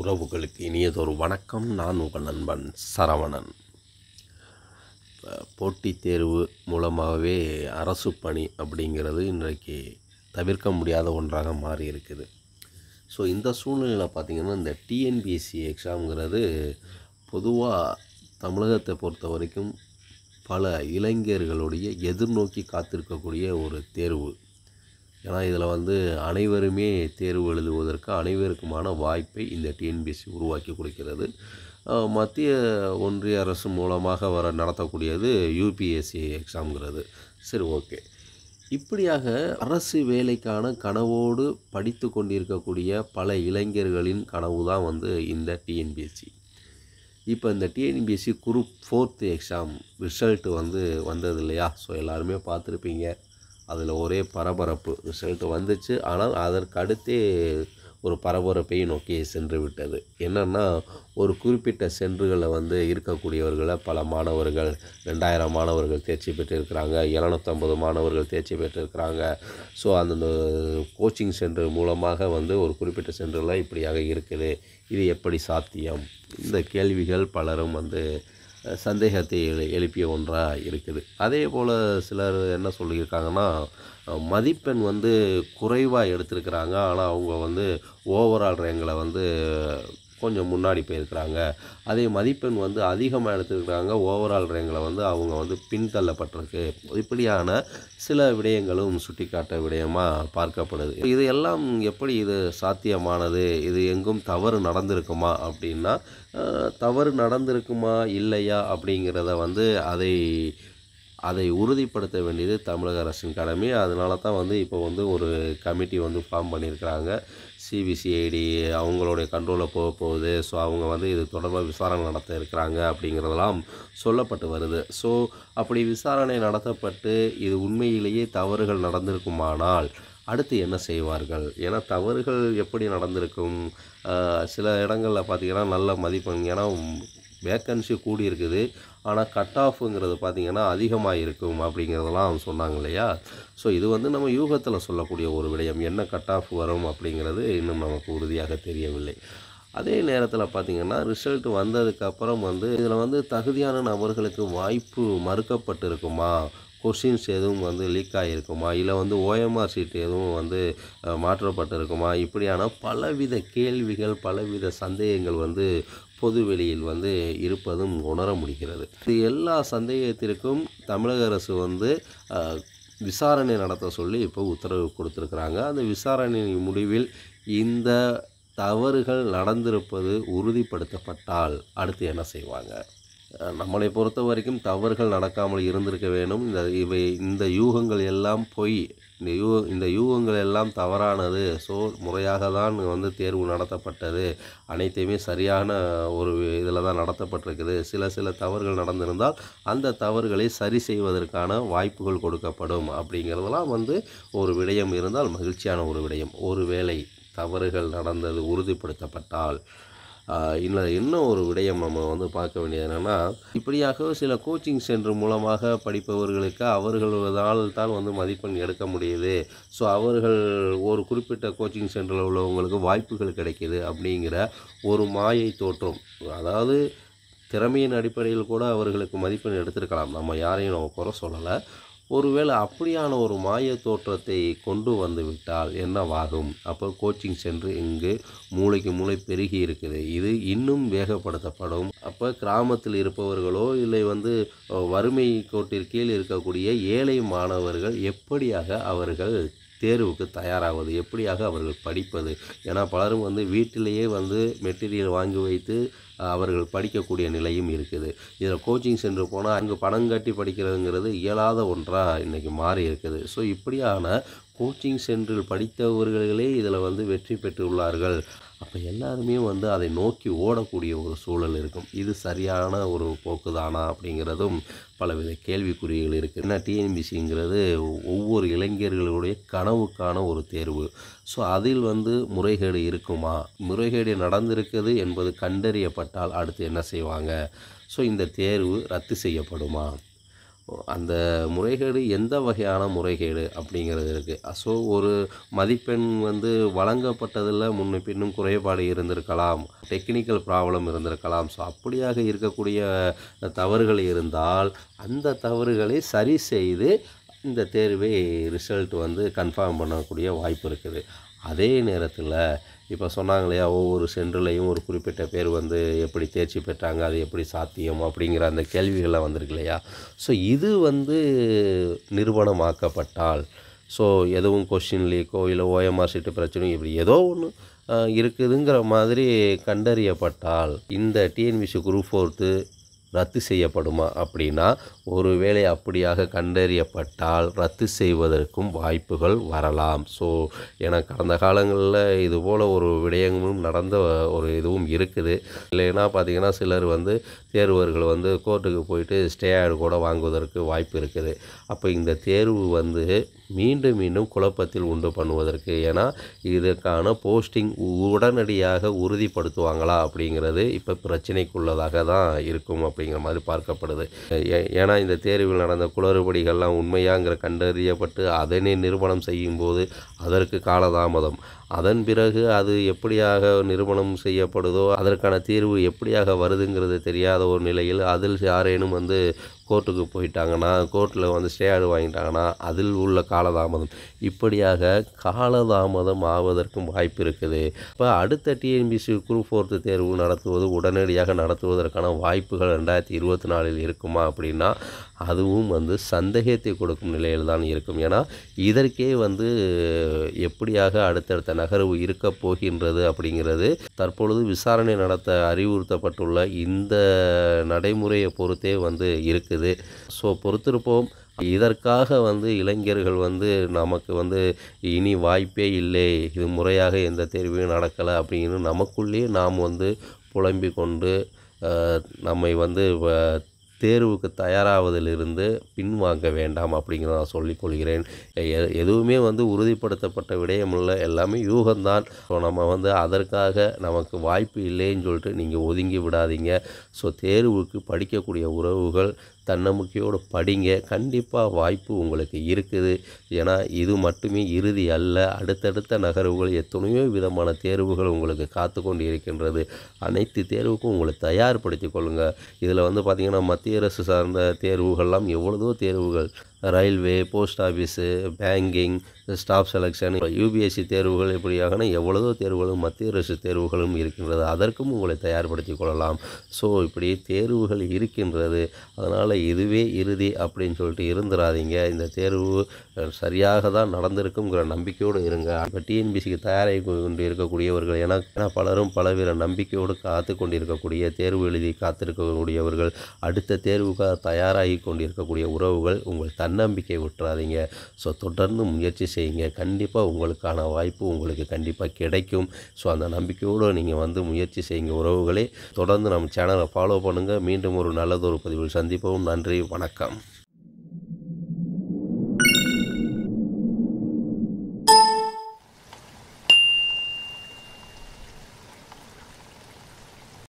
உறவுகளுக்கு இனியதொரு வணக்கம் நான் உங்கள் நண்பன் சரவணன் இப்போ போட்டித் தேர்வு மூலமாகவே அரசு பணி அப்படிங்கிறது இன்றைக்கு தவிர்க்க முடியாத ஒன்றாக மாறி இருக்குது ஸோ இந்த சூழ்நிலையில் பார்த்திங்கன்னா இந்த டிஎன்பிஎஸ்சி எக்ஸாம்ங்கிறது பொதுவாக தமிழகத்தை பொறுத்த வரைக்கும் பல இளைஞர்களுடைய எதிர்நோக்கி காத்திருக்கக்கூடிய ஒரு தேர்வு ஏன்னா இதில் வந்து அனைவருமே தேர்வு எழுதுவதற்கு அனைவருக்குமான வாய்ப்பை இந்த டிஎன்பிஎஸ்சி உருவாக்கி கொடுக்கிறது அஹ் மத்திய ஒன்றிய அரசு மூலமாக வர நடத்தக்கூடியது யூபிஎஸ்சி எக்ஸாம்ங்கிறது சரி ஓகே இப்படியாக அரசு வேலைக்கான கனவோடு படித்து கொண்டிருக்கக்கூடிய பல இளைஞர்களின் கனவு தான் வந்து இந்த டிஎன்பிஎஸ்சி இப்போ இந்த TNPSC group fourth exam result வந்து வந்தது இல்லையா ஸோ எல்லாருமே பார்த்துருப்பீங்க அதில் ஒரே பரபரப்பு ரிசல்ட் வந்துச்சு ஆனால் அதற்கு அடுத்தே ஒரு பரபரப்பை நோக்கி சென்று விட்டது என்னென்னா ஒரு குறிப்பிட்ட சென்றுகளில் வந்து இருக்கக்கூடியவர்களை பல மாணவர்கள் ரெண்டாயிரம் மாணவர்கள் தேர்ச்சி பெற்றிருக்கிறாங்க இரநூத்தம்பது மாணவர்கள் தேர்ச்சி பெற்றிருக்கிறாங்க ஸோ அந்தந்த கோச்சிங் சென்டர் மூலமாக வந்து ஒரு குறிப்பிட்ட சென்டரில் இப்படியாக இருக்குது இது எப்படி சாத்தியம் இந்த கேள்விகள் பலரும் வந்து அஹ், சந்தேகத்தை எழு எழுப்பிய ஒன்றாக இருக்குது அதே போல் சிலர் என்ன சொல்லியிருக்காங்கன்னா அஹ், மதிப்பெண் வந்து குறைவாக எடுத்திருக்கிறாங்க ஆனால் அவங்க வந்து ஓவரால் ரேங்கில் வந்து கொஞ்சம் முன்னாடி போயிருக்கிறாங்க அதே மதிப்பெண் வந்து அதிகமாக எடுத்துருக்கிறாங்க ஓவரால் ரேங்கில் வந்து அவங்க வந்து பின்தள்ளப்பட்டிருக்கு இப்படியான சில விடயங்களும் சுட்டிக்காட்ட விடயமாக பார்க்கப்படுது இது எல்லாம் எப்படி இது சாத்தியமானது இது எங்கும் தவறு நடந்திருக்குமா அப்படின்னா அஹ், தவறு நடந்திருக்குமா இல்லையா அப்படிங்கிறத வந்து அதை அதை உறுதிப்படுத்த வேண்டியது தமிழக அரசின் கடமை அதனால தான் வந்து இப்போ வந்து ஒரு கமிட்டி வந்து ஃபார்ம் பண்ணியிருக்கிறாங்க சிபிசிஐடி அவங்களுடைய கண்ட்ரோலில் போக போகுது ஸோ அவங்க வந்து இது தொடர்பாக விசாரணை நடத்த இருக்கிறாங்க அப்படிங்கிறதெல்லாம் சொல்லப்பட்டு வருது ஸோ அப்படி விசாரணை நடத்தப்பட்டு இது உண்மையிலேயே தவறுகள் நடந்திருக்குமானால் அடுத்து என்ன செய்வார்கள் ஏன்னா தவறுகள் எப்படி நடந்திருக்கும் ஆஹ் சில இடங்களில் பார்த்தீங்கன்னா நல்ல மதிப்பெண் ஏன்னா வேக்கன்சி கூடி இருக்குது ஆனால் கட் ஆஃபுங்கிறது பார்த்திங்கன்னா அதிகமாக இருக்கும் அப்படிங்கிறதெல்லாம் சொன்னாங்க இல்லையா ஸோ இது வந்து நம்ம யூகத்தில் சொல்லக்கூடிய ஒரு விடயம் என்ன கட் ஆஃப் வரும் அப்படிங்கிறது இன்னும் நமக்கு உறுதியாக தெரியவில்லை அதே நேரத்தில் பார்த்திங்கன்னா ரிசல்ட் வந்ததுக்கப்புறம் வந்து இதில் வந்து தகுதியான நபர்களுக்கு வாய்ப்பு மறுக்கப்பட்டிருக்குமா கொஷின்ஸ் எதுவும் வந்து லீக் ஆகிருக்குமா இல்லை வந்து ஓஎம்ஆர் சீட் எதுவும் வந்து அஹ், மாற்றப்பட்டிருக்குமா இப்படியான பலவித கேள்விகள் பலவித சந்தேகங்கள் வந்து பொது வெளியில் வந்து இருப்பதும் உணர முடிகிறது இது எல்லா சந்தேகத்திற்கும் தமிழக அரசு வந்து அஹ், விசாரணை நடத்த சொல்லி இப்போ உத்தரவு கொடுத்துருக்குறாங்க அந்த விசாரணை முடிவில் இந்த தவறுகள் நடந்திருப்பது உறுதிப்படுத்தப்பட்டால் அடுத்து என்ன செய்வாங்க அஹ் நம்மளை பொறுத்த வரைக்கும் தவறுகள் நடக்காமல் இருந்திருக்க வேண்டும் இந்த இவை இந்த யூகங்கள் எல்லாம் பொய் இந்த யூ இந்த யூகங்கள் எல்லாம் தவறானது ஸோ முறையாக தான் வந்து தேர்வு நடத்தப்பட்டது அனைத்தையுமே சரியான ஒரு இதில் தான் நடத்தப்பட்டிருக்குது சில சில தவறுகள் நடந்திருந்தால் அந்த தவறுகளை சரி செய்வதற்கான வாய்ப்புகள் கொடுக்கப்படும் அப்படிங்கிறதெல்லாம் வந்து ஒரு விடயம் இருந்தால் மகிழ்ச்சியான ஒரு விடயம் ஒருவேளை தவறுகள் நடந்தது உறுதிப்படுத்தப்பட்டால் ஆஹ் இன்னும் இன்னும் ஒரு விடயம் நம்ம வந்து பார்க்க வேண்டியது என்னென்னா இப்படியாக சில கோச்சிங் சென்டர் மூலமாக படிப்பவர்களுக்கு அவர்களால் தான் வந்து மதிப்பெண் எடுக்க முடியுது ஸோ அவர்கள் ஒரு குறிப்பிட்ட கோச்சிங் சென்டரில் உள்ளவங்களுக்கு வாய்ப்புகள் கிடைக்கிது அப்படிங்கிற ஒரு மாயை தோற்றம் அதாவது திறமையின் அடிப்படையில் கூட அவர்களுக்கு மதிப்பெண் எடுத்திருக்கலாம் நம்ம யாரையும் நம்ம குறை சொல்லலை ஒருவேளை அப்படியான ஒரு மாய தோற்றத்தை கொண்டு வந்து விட்டால் என்னவாகும் அப்போ கோச்சிங் சென்று இங்கு மூளைக்கு மூளை பெருகி இருக்குது இது இன்னும் வேகப்படுத்தப்படும் அப்போ கிராமத்தில் இருப்பவர்களோ இல்லை வந்து அஹ், வறுமை கோட்டிற்கு கீழ் இருக்கக்கூடிய ஏழை மாணவர்கள் எப்படியாக அவர்கள் தேர்வுக்கு தயாராவது எப்படியாக அவர்கள் படிப்பது ஏன்னா பலரும் வந்து வீட்டிலேயே வந்து மெட்டீரியல் வாங்கி வைத்து அஹ், அவர்கள் படிக்கக்கூடிய நிலையும் இருக்குது இதில் கோச்சிங் சென்டர் போனால் அங்கே பணம் கட்டி படிக்கிறதுங்கிறது இயலாத ஒன்றாக இன்றைக்கி மாறி இருக்குது ஸோ இப்படியான கோச்சிங் சென்டரில் படித்தவர்களே இதில் வந்து வெற்றி பெற்றுள்ளார்கள் அப்போ எல்லாருமே வந்து அதை நோக்கி ஓடக்கூடிய ஒரு சூழல் இருக்கும் இது சரியான ஒரு போக்குதானா அப்படிங்கிறதும் பலவித கேள்விக்குறிகள் இருக்குது ஏன்னா டிஎன்பிசிங்கிறது ஒவ்வொரு இளைஞர்களுடைய கனவுக்கான ஒரு தேர்வு ஸோ அதில் வந்து முறைகேடு இருக்குமா முறைகேடு நடந்திருக்குது என்பது கண்டறியப்பட்டால் அடுத்து என்ன செய்வாங்க ஸோ இந்த தேர்வு ரத்து செய்யப்படுமா அந்த முறைகேடு எந்த வகையான முறைகேடு அப்படிங்கிறது இருக்குது ஸோ ஒரு மதிப்பெண் வந்து வழங்கப்பட்டதில் முன்னும் பின்னும் குறைபாடு இருந்திருக்கலாம் டெக்னிக்கல் ப்ராப்ளம் இருந்திருக்கலாம் ஸோ அப்படியாக இருக்கக்கூடிய தவறுகள் இருந்தால் அந்த தவறுகளை சரி செய்து இந்த தேர்வை ரிசல்ட் வந்து கன்ஃபார்ம் பண்ணக்கூடிய வாய்ப்பு இருக்குது அதே நேரத்தில் இப்போ சொன்னாங்க இல்லையா ஒவ்வொரு சென்டர்லையும் ஒரு குறிப்பிட்ட பேர் வந்து எப்படி தேர்ச்சி பெற்றாங்க அது எப்படி சாத்தியம் அப்படிங்கிற அந்த கேள்விகள்லாம் வந்திருக்கு இல்லையா ஸோ இது வந்து நிறுவனமாக்கப்பட்டால் ஸோ எதுவும் கொஷின் லீக்கோ இல்லை ஓஎம்ஆர் சீட்டு பிரச்சனையும் இப்படி ஏதோ ஒன்று இருக்குதுங்கிற மாதிரி கண்டறியப்பட்டால் இந்த டிஎன்பிசி குரூப் ஃபோர்த்து ரத்து செய்யப்படுமா அப்படின்னா ஒருவேளை அப்படியாக கண்டறியப்பட்டால் ரத்து செய்வதற்கும் வாய்ப்புகள் வரலாம் ஸோ ஏன்னா கடந்த காலங்களில் இது போல் ஒரு விடயங்களும் நடந்த ஒரு இதுவும் இருக்குது இல்லைன்னா பார்த்தீங்கன்னா சிலர் வந்து தேர்வர்கள் வந்து கோர்ட்டுக்கு போயிட்டு ஸ்டே ஆர்டு கூட வாங்குவதற்கு வாய்ப்பு இருக்குது அப்போ இந்த தேர்வு வந்து மீண்டும் மீண்டும் குழப்பத்தில் உண்டு பண்ணுவதற்கு ஏன்னா இதற்கான போஸ்டிங் உடனடியாக உறுதிப்படுத்துவாங்களா அப்படிங்கிறது இப்போ பிரச்சனைக்குள்ளதாக தான் இருக்கும் அப்படிங்கிற மாதிரி பார்க்கப்படுது ஏ- ஏன்னா இந்த தேர்வில் நடந்த குளறுபடிகள்லாம் உண்மையாங்கிற கண்டறியப்பட்டு அதனை நிறுவனம் செய்யும்போது அதற்கு காலதாமதம் அதன் பிறகு அது எப்படியாக நிறுவனம் செய்யப்படுதோ அதற்கான தீர்வு எப்படியாக வருதுங்கிறது தெரியாத ஒரு நிலையில் அதில் யாரேனும் வந்து கோர்ட்டுக்கு போயிட்டாங்கன்னா கோர்ட்டில் வந்து ஸ்டே ஆர்டர் வாங்கிட்டாங்கன்னா அதில் உள்ள காலதாமதம் இப்படியாக காலதாமதம் ஆவதற்கும் வாய்ப்பு இருக்குது இப்போ அடுத்த டிஎன்பிசி குரூப் ஃபோர்த்து தேர்வு நடத்துவது உடனடியாக நடத்துவதற்கான வாய்ப்புகள் ரெண்டாயிரத்தி இருபத்தி நாலில் இருக்குமா அப்படின்னா அதுவும் வந்து சந்தேகத்தை கொடுக்கும் நிலையில் தான் இருக்கும் ஏன்னா இதற்கே வந்து எப்படியாக அடுத்தடுத்த நகர்வு இருக்கப் போகின்றது அப்படிங்கிறது தற்பொழுது விசாரணை நடத்த அறிவுறுத்தப்பட்டுள்ள இந்த நடைமுறையை பொறுத்தே வந்து இருக்குது ஸோ பொறுத்திருப்போம் இதற்காக வந்து இளைஞர்கள் வந்து நமக்கு வந்து இனி வாய்ப்பே இல்லை இது முறையாக எந்த தேர்வையும் நடக்கலை அப்படிங்கிற நமக்குள்ளேயே நாம் வந்து புலம்பிக் கொண்டு அஹ், நம்மை வந்து வ- தேர்வுக்கு தயாராவதிலிருந்து பின்வாங்க வேண்டாம் அப்படிங்கிறத நான் சொல்லிக் கொள்கிறேன் எ- எதுவுமே வந்து உறுதிப்படுத்தப்பட்ட விடயமில்லை எல்லாமே யூகம்தான் ஸோ நம்ம வந்து அதற்காக நமக்கு வாய்ப்பு இல்லைன்னு சொல்லிட்டு நீங்கள் ஒதுங்கி விடாதீங்க ஸோ தேர்வுக்கு படிக்கக்கூடிய உறவுகள் தன்னம்பிக்கையோடு படிங்க கண்டிப்பாக வாய்ப்பு உங்களுக்கு இருக்குது ஏன்னா இது மட்டுமே இறுதி அல்ல அடுத்தடுத்த நகர்வுகள் எத்தனையோ விதமான தேர்வுகள் உங்களுக்கு காத்து கொண்டு இருக்கின்றது அனைத்து தேர்வுக்கும் உங்களை தயார்படுத்திக் கொள்ளுங்கள் இதில் வந்து பார்த்திங்கன்னா மத்திய அரசு சார்ந்த தேர்வுகள்லாம் எவ்வளவோ தேர்வுகள் railway post office banking staff selection UPSC தேர்வுகள் இப்படியாக எவ்வளவோ தேர்வுகளும் மத்திய அரசு தேர்வுகளும் இருக்கின்றது அதற்கும் உங்களை தயார்படுத்திக் கொள்ளலாம் ஸோ இப்படி தேர்வுகள் இருக்கின்றது அதனால் இதுவே இறுதி அப்படின்னு சொல்லிட்டு இருந்துடாதீங்க இந்த தேர்வு அஹ், சரியாக தான் நடந்திருக்குங்கிற நம்பிக்கையோடு இருங்க இப்போ டிஎன்பிசிக்கு தயாராகி கொண்டு இருக்கக்கூடியவர்கள் ஏன்னா ஏன்னா பலரும் பலவித நம்பிக்கையோடு காத்து கொண்டிருக்கக்கூடிய தேர்வு எழுதி காத்திருக்கக்கூடியவர்கள் அடுத்த தேர்வுக்காக தயாராகி கொண்டிருக்கக்கூடிய உறவுகள் உங்கள் தன்னம்பிக்கை விட்டுறாதீங்க ஸோ தொடர்ந்து முயற்சி செய்யுங்க கண்டிப்பாக உங்களுக்கான வாய்ப்பு உங்களுக்கு கண்டிப்பாக கிடைக்கும் ஸோ அந்த நம்பிக்கையோடு நீங்கள் வந்து முயற்சி செய்யுங்க உறவுகளே தொடர்ந்து நம்ம சேனலை ஃபாலோ பண்ணுங்கள் மீண்டும் ஒரு நல்லதொரு பதிவில் சந்திப்போம் நன்றி வணக்கம்